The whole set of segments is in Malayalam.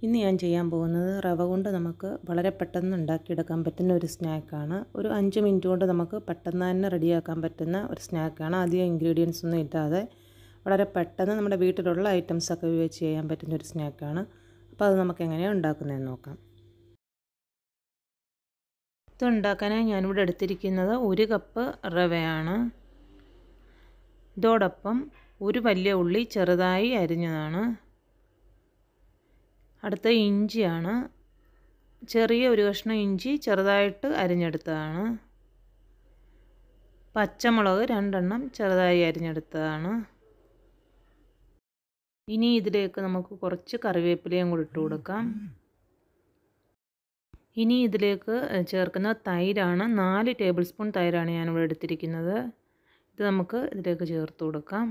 ഇന്ന് ഞാൻ ചെയ്യാൻ പോകുന്നത് റവ കൊണ്ട് നമുക്ക് വളരെ പെട്ടെന്ന് ഉണ്ടാക്കിയെടുക്കാൻ പറ്റുന്ന ഒരു സ്നാക്കാണ് ഒരു അഞ്ച് മിനിറ്റ് കൊണ്ട് നമുക്ക് പെട്ടെന്ന് തന്നെ റെഡിയാക്കാൻ പറ്റുന്ന ഒരു സ്നാക്കാണ് അധികം ഇൻഗ്രീഡിയൻസ് ഒന്നും ഇല്ലാതെ വളരെ പെട്ടെന്ന് നമ്മുടെ വീട്ടിലുള്ള ഐറ്റംസൊക്കെ ഉപയോഗിച്ച് ചെയ്യാൻ പറ്റുന്ന ഒരു സ്നാക്കാണ് അപ്പോൾ അത് നമുക്ക് എങ്ങനെയാണ് ഉണ്ടാക്കുന്നതെന്ന് നോക്കാം ഇത് ഉണ്ടാക്കാനായി ഞാനിവിടെ എടുത്തിരിക്കുന്നത് ഒരു കപ്പ് റവയാണ് ഇതോടൊപ്പം ഒരു വലിയ ഉള്ളി ചെറുതായി അരിഞ്ഞതാണ് അടുത്ത ഇഞ്ചിയാണ് ചെറിയ ഒരു കഷ്ണം ഇഞ്ചി ചെറുതായിട്ട് അരിഞ്ഞെടുത്തതാണ് പച്ചമുളക് രണ്ടെണ്ണം ചെറുതായി അരിഞ്ഞെടുത്തതാണ് ഇനി ഇതിലേക്ക് നമുക്ക് കുറച്ച് കറിവേപ്പിലയും കൂടി ഇട്ട് കൊടുക്കാം ഇനി ഇതിലേക്ക് ചേർക്കുന്ന തൈരാണ് നാല് ടേബിൾ സ്പൂൺ തൈരാണ് ഞാനിവിടെ എടുത്തിരിക്കുന്നത് ഇത് നമുക്ക് ഇതിലേക്ക് ചേർത്ത് കൊടുക്കാം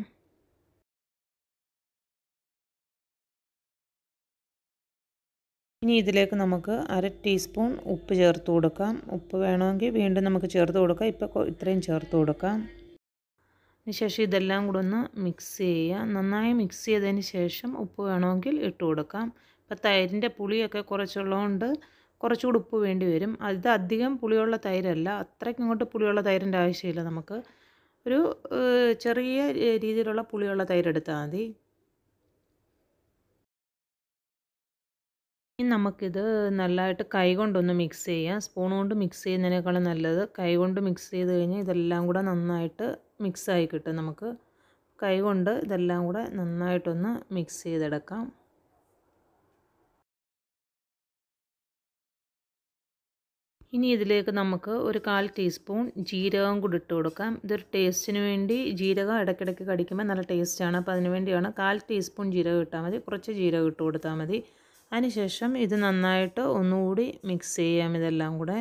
ഇനി ഇതിലേക്ക് നമുക്ക് അര ടീസ്പൂൺ ഉപ്പ് ചേർത്ത് കൊടുക്കാം ഉപ്പ് വേണമെങ്കിൽ വീണ്ടും നമുക്ക് ചേർത്ത് കൊടുക്കാം ഇപ്പോൾ ഇത്രയും ചേർത്ത് കൊടുക്കാം അതിനുശേഷം ഇതെല്ലാം കൂടെ ഒന്ന് മിക്സ് ചെയ്യുക നന്നായി മിക്സ് ചെയ്തതിന് ശേഷം ഉപ്പ് വേണമെങ്കിൽ ഇട്ട് കൊടുക്കാം ഇപ്പോൾ തൈരിൻ്റെ പുളിയൊക്കെ കുറച്ചുള്ളതുകൊണ്ട് കുറച്ചുകൂടി ഉപ്പ് വേണ്ടി വരും ഇത് അധികം പുളിയുള്ള തൈരല്ല അത്രയ്ക്ക് ഇങ്ങോട്ട് പുളിയുള്ള തൈരിൻ്റെ ആവശ്യമില്ല നമുക്ക് ഒരു ചെറിയ രീതിയിലുള്ള പുളിയുള്ള തൈര് എടുത്താൽ മതി ഇനി നമുക്കിത് നല്ലതായിട്ട് കൈ കൊണ്ടൊന്ന് മിക്സ് ചെയ്യാം സ്പൂൺ കൊണ്ട് മിക്സ് ചെയ്യുന്നതിനേക്കാളും നല്ലത് കൈ കൊണ്ട് മിക്സ് ചെയ്ത് കഴിഞ്ഞാൽ ഇതെല്ലാം കൂടെ നന്നായിട്ട് മിക്സായി കിട്ടും നമുക്ക് കൈ കൊണ്ട് ഇതെല്ലാം കൂടെ നന്നായിട്ടൊന്ന് മിക്സ് ചെയ്തെടുക്കാം ഇനി ഇതിലേക്ക് നമുക്ക് ഒരു കാൽ ടീസ്പൂൺ ജീരകം കൂടി ഇട്ട് കൊടുക്കാം ഇതൊരു ടേസ്റ്റിന് വേണ്ടി ജീരകം ഇടയ്ക്കിടയ്ക്ക് കടിക്കുമ്പോൾ നല്ല ടേസ്റ്റാണ് അപ്പോൾ അതിന് വേണ്ടിയാണ് കാൽ ടീസ്പൂൺ ജീരകം ഇട്ടാൽ മതി കുറച്ച് ജീരകം ഇട്ട് കൊടുത്താൽ മതി അതിനുശേഷം ഇത് നന്നായിട്ട് ഒന്നുകൂടി മിക്സ് ചെയ്യാം ഇതെല്ലാം കൂടെ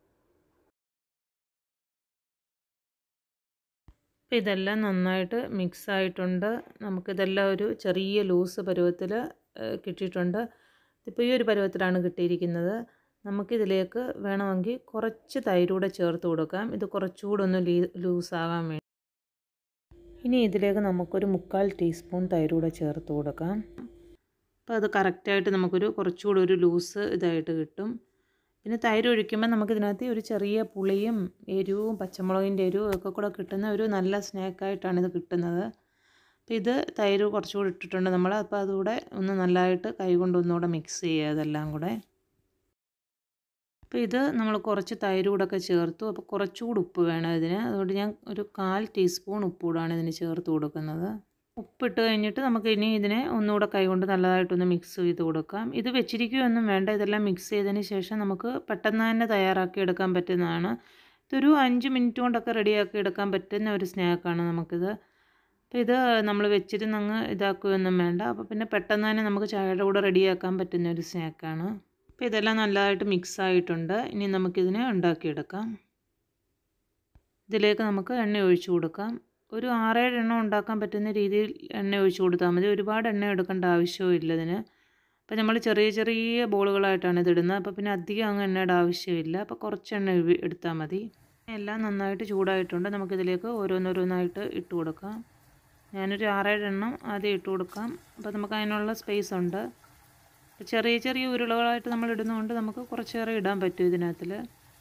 അപ്പോൾ ഇതെല്ലാം നന്നായിട്ട് മിക്സ് ആയിട്ടുണ്ട് നമുക്കിതെല്ലാം ഒരു ചെറിയ ലൂസ് പരുവത്തിൽ കിട്ടിയിട്ടുണ്ട് ഇപ്പോൾ ഈ ഒരു പരുവത്തിലാണ് കിട്ടിയിരിക്കുന്നത് നമുക്കിതിലേക്ക് വേണമെങ്കിൽ കുറച്ച് തൈരൂടെ ചേർത്ത് കൊടുക്കാം ഇത് കുറച്ചുകൂടെ ഒന്ന് ലീ ലൂസാകാൻ വേണ്ടി ഇനി ഇതിലേക്ക് നമുക്കൊരു മുക്കാൽ ടീസ്പൂൺ തൈരൂടെ ചേർത്ത് കൊടുക്കാം അപ്പോൾ അത് കറക്റ്റായിട്ട് നമുക്കൊരു കുറച്ചുകൂടി ഒരു ലൂസ് ഇതായിട്ട് കിട്ടും പിന്നെ തൈര് ഒഴിക്കുമ്പോൾ നമുക്കിതിനകത്ത് ഒരു ചെറിയ പുളിയും എരിവും പച്ചമുളകിൻ്റെ എരിവും ഒക്കെ കൂടെ കിട്ടുന്ന ഒരു നല്ല സ്നാക്കായിട്ടാണ് ഇത് കിട്ടുന്നത് അപ്പോൾ ഇത് തൈര് കുറച്ചുകൂടി ഇട്ടിട്ടുണ്ട് നമ്മൾ അപ്പോൾ അതുകൂടെ ഒന്ന് നല്ലതായിട്ട് കൈ കൊണ്ട് ഒന്നുകൂടെ മിക്സ് ചെയ്യുക അതെല്ലാം കൂടെ അപ്പോൾ ഇത് നമ്മൾ കുറച്ച് തൈര് കൂടൊക്കെ ചേർത്തു അപ്പോൾ കുറച്ചുകൂടി ഉപ്പ് വേണം ഇതിന് അതുകൊണ്ട് ഞാൻ ഒരു കാൽ ടീസ്പൂൺ ഉപ്പൂടാണ് ഇതിന് ചേർത്ത് കൊടുക്കുന്നത് ഉപ്പിട്ട് കഴിഞ്ഞിട്ട് നമുക്ക് ഇനി ഇതിനെ ഒന്നുകൂടെ കൈകൊണ്ട് നല്ലതായിട്ടൊന്ന് മിക്സ് ചെയ്ത് കൊടുക്കാം ഇത് വെച്ചിരിക്കുകയൊന്നും വേണ്ട ഇതെല്ലാം മിക്സ് ചെയ്തതിന് ശേഷം നമുക്ക് പെട്ടെന്ന് തന്നെ തയ്യാറാക്കി എടുക്കാൻ പറ്റുന്നതാണ് ഇതൊരു അഞ്ച് മിനിറ്റ് കൊണ്ടൊക്കെ റെഡിയാക്കി എടുക്കാൻ പറ്റുന്ന ഒരു സ്നാക്കാണ് നമുക്കിത് അപ്പോൾ ഇത് നമ്മൾ വെച്ചിരുന്ന് അങ്ങ് ഇതാക്കുകയൊന്നും വേണ്ട അപ്പോൾ പിന്നെ പെട്ടെന്ന് തന്നെ നമുക്ക് ചായയുടെ കൂടെ റെഡിയാക്കാൻ പറ്റുന്ന ഒരു സ്നാക്കാണ് അപ്പോൾ ഇതെല്ലാം നല്ലതായിട്ട് മിക്സ് ആയിട്ടുണ്ട് ഇനി നമുക്കിതിനെ ഉണ്ടാക്കിയെടുക്കാം ഇതിലേക്ക് നമുക്ക് എണ്ണ ഒഴിച്ചു കൊടുക്കാം ഒരു ആറേഴ് എണ്ണം ഉണ്ടാക്കാൻ പറ്റുന്ന രീതിയിൽ എണ്ണ ഒഴിച്ചു കൊടുത്താൽ മതി ഒരുപാട് എണ്ണ എടുക്കേണ്ട ആവശ്യവും ഇല്ല ഇതിന് അപ്പോൾ നമ്മൾ ചെറിയ ചെറിയ ബോളുകളായിട്ടാണ് ഇതിടുന്നത് അപ്പോൾ പിന്നെ അധികം അങ്ങ് എണ്ണയുടെ ആവശ്യമില്ല അപ്പോൾ കുറച്ച് എണ്ണ എടുത്താൽ മതി എല്ലാം നന്നായിട്ട് ചൂടായിട്ടുണ്ട് നമുക്കിതിലേക്ക് ഓരോന്നോരോന്നായിട്ട് ഇട്ട് കൊടുക്കാം ഞാനൊരു ആറേഴ് എണ്ണം ആദ്യം ഇട്ട് കൊടുക്കാം അപ്പോൾ നമുക്ക് അതിനുള്ള സ്പേസ് ഉണ്ട് ചെറിയ ചെറിയ ഉരുളകളായിട്ട് നമ്മൾ ഇടുന്നതുകൊണ്ട് നമുക്ക് കുറച്ചേറെ ഇടാൻ പറ്റും ഇതിനകത്തിൽ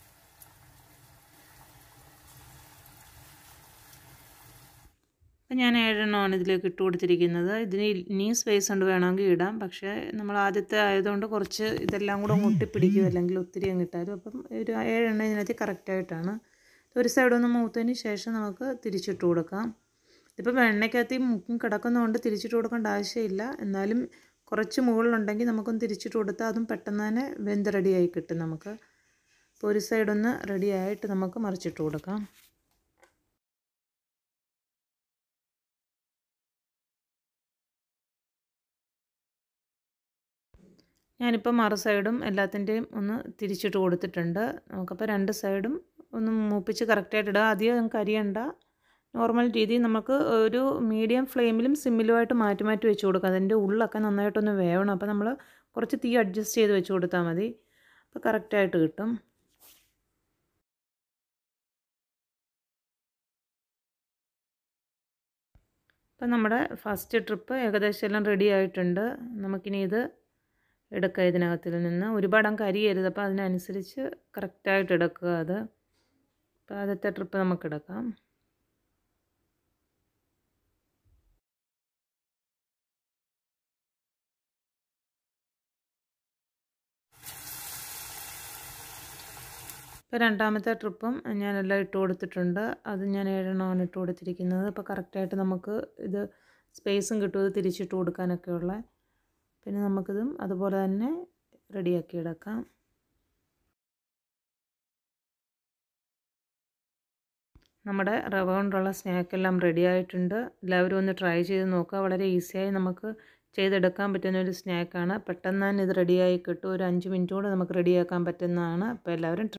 അപ്പം ഞാൻ ഏഴെണ്ണമാണ് ഇതിലേക്ക് ഇട്ട് കൊടുത്തിരിക്കുന്നത് ഇതിന് ഇനിയും സ്പേസ് ഉണ്ട് വേണമെങ്കിൽ ഇടാം പക്ഷേ നമ്മൾ ആദ്യത്തെ ആയതുകൊണ്ട് കുറച്ച് ഇതെല്ലാം കൂടെ മുട്ടിപ്പിടിക്കും അല്ലെങ്കിൽ ഒത്തിരി അങ്ങ് ഇട്ടാലും അപ്പം ഒരു ഏഴെണ്ണം ഇതിനകത്ത് കറക്റ്റായിട്ടാണ് ഒരു സൈഡ് ഒന്ന് മൂത്തതിന് ശേഷം നമുക്ക് തിരിച്ചിട്ട് കൊടുക്കാം ഇതിപ്പോൾ എണ്ണയ്ക്കകത്ത് മുക്കും കിടക്കുന്നതുകൊണ്ട് തിരിച്ചിട്ട് കൊടുക്കേണ്ട ആവശ്യമില്ല എന്നാലും കുറച്ച് മുകളിലുണ്ടെങ്കിൽ നമുക്കൊന്ന് തിരിച്ചിട്ട് കൊടുത്താൽ അതും പെട്ടെന്ന് തന്നെ വെന്ത് റെഡിയായി കിട്ടും നമുക്ക് അപ്പോൾ ഒരു സൈഡൊന്ന് റെഡി ആയിട്ട് നമുക്ക് മറിച്ചിട്ട് കൊടുക്കാം ഞാനിപ്പോൾ മറു സൈഡും എല്ലാത്തിൻ്റെയും ഒന്ന് തിരിച്ചിട്ട് കൊടുത്തിട്ടുണ്ട് നമുക്കപ്പോൾ രണ്ട് സൈഡും ഒന്ന് മൂപ്പിച്ച് കറക്റ്റായിട്ട് ഇടുക അധികം കരിയണ്ട നോർമൽ രീതിയിൽ നമുക്ക് ഒരു മീഡിയം ഫ്ലെയിമിലും സിമ്മിലുമായിട്ട് മാറ്റി മാറ്റി വെച്ച് കൊടുക്കുക അതിൻ്റെ ഉള്ളൊക്കെ നന്നായിട്ടൊന്ന് വേവണം അപ്പോൾ നമ്മൾ കുറച്ച് തീ അഡ്ജസ്റ്റ് ചെയ്ത് വെച്ച് കൊടുത്താൽ മതി അപ്പോൾ കറക്റ്റായിട്ട് കിട്ടും അപ്പം നമ്മുടെ ഫസ്റ്റ് ട്രിപ്പ് ഏകദേശം എല്ലാം റെഡി ആയിട്ടുണ്ട് നമുക്കിനി ഇത് എടുക്കുക ഇതിനകത്തിൽ നിന്ന് ഒരുപാട് അങ്ങ് കരിയരുത് അപ്പോൾ അതിനനുസരിച്ച് കറക്റ്റായിട്ട് എടുക്കുക അത് അപ്പോൾ ആദ്യത്തെ ട്രിപ്പ് നമുക്ക് എടുക്കാം ഇപ്പോൾ രണ്ടാമത്തെ ട്രിപ്പും ഞാനെല്ലാം ഇട്ട് കൊടുത്തിട്ടുണ്ട് അത് ഞാൻ ഏഴെണ്ണമാണ് ഇട്ട് കൊടുത്തിരിക്കുന്നത് അപ്പോൾ കറക്റ്റായിട്ട് നമുക്ക് ഇത് സ്പേസും കിട്ടും ഇത് തിരിച്ചിട്ട് കൊടുക്കാനൊക്കെ ഉള്ള പിന്നെ നമുക്കിതും അതുപോലെ തന്നെ റെഡിയാക്കി എടുക്കാം നമ്മുടെ റവ കൊണ്ടുള്ള സ്നാക്കെല്ലാം റെഡി ആയിട്ടുണ്ട് എല്ലാവരും ഒന്ന് ട്രൈ ചെയ്ത് നോക്കുക വളരെ ഈസിയായി നമുക്ക് ചെയ്തെടുക്കാൻ പറ്റുന്ന ഒരു സ്നാക്കാണ് പെട്ടെന്ന് തന്നെ ഇത് റെഡിയായി കിട്ടും ഒരു അഞ്ച് മിനിറ്റ് കൊണ്ട് നമുക്ക് റെഡിയാക്കാൻ പറ്റുന്നതാണ് അപ്പോൾ എല്ലാവരും